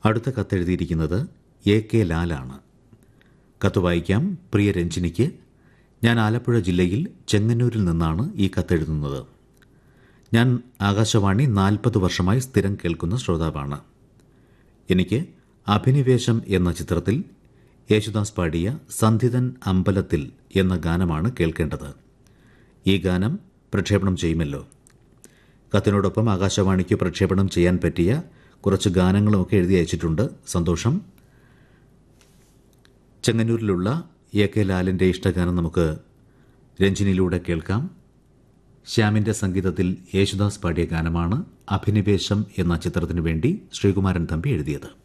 അടുത്ത കത്തെഴുതിയിരിക്കുന്നത് A K ലാലാണ് കത്ത് വായിക്കാം പ്രിയ രഞ്ജിനിക്ക് ഞാൻ ആലപ്പുഴ ജില്ലയിൽ ചെങ്ങന്നൂരിൽ നിന്നാണ് ഈ കത്തെഴുതുന്നത് ഞാൻ ആകാശവാണി നാൽപ്പത് വർഷമായി സ്ഥിരം കേൾക്കുന്ന ശ്രോതാവാണ് എനിക്ക് അഭിനിവേശം എന്ന ചിത്രത്തിൽ യേശുദാസ് പാടിയ സന്ധിതൻ അമ്പലത്തിൽ എന്ന ഗാനമാണ് കേൾക്കേണ്ടത് ഈ ഗാനം പ്രക്ഷേപണം ചെയ്യുമല്ലോ കത്തിനോടൊപ്പം ആകാശവാണിക്ക് പ്രക്ഷേപണം ചെയ്യാൻ പറ്റിയ കുറച്ച് ഗാനങ്ങളുമൊക്കെ എഴുതി അയച്ചിട്ടുണ്ട് സന്തോഷം ചെങ്ങന്നൂരിലുള്ള എ കെ ലാലിൻ്റെ ഇഷ്ടഗാനം നമുക്ക് രഞ്ജിനിയിലൂടെ കേൾക്കാം ശ്യാമിൻ്റെ സംഗീതത്തിൽ യേശുദാസ് പാടിയ ഗാനമാണ് അഭിനിവേശം എന്ന ചിത്രത്തിനു വേണ്ടി ശ്രീകുമാരൻ തമ്പി എഴുതിയത്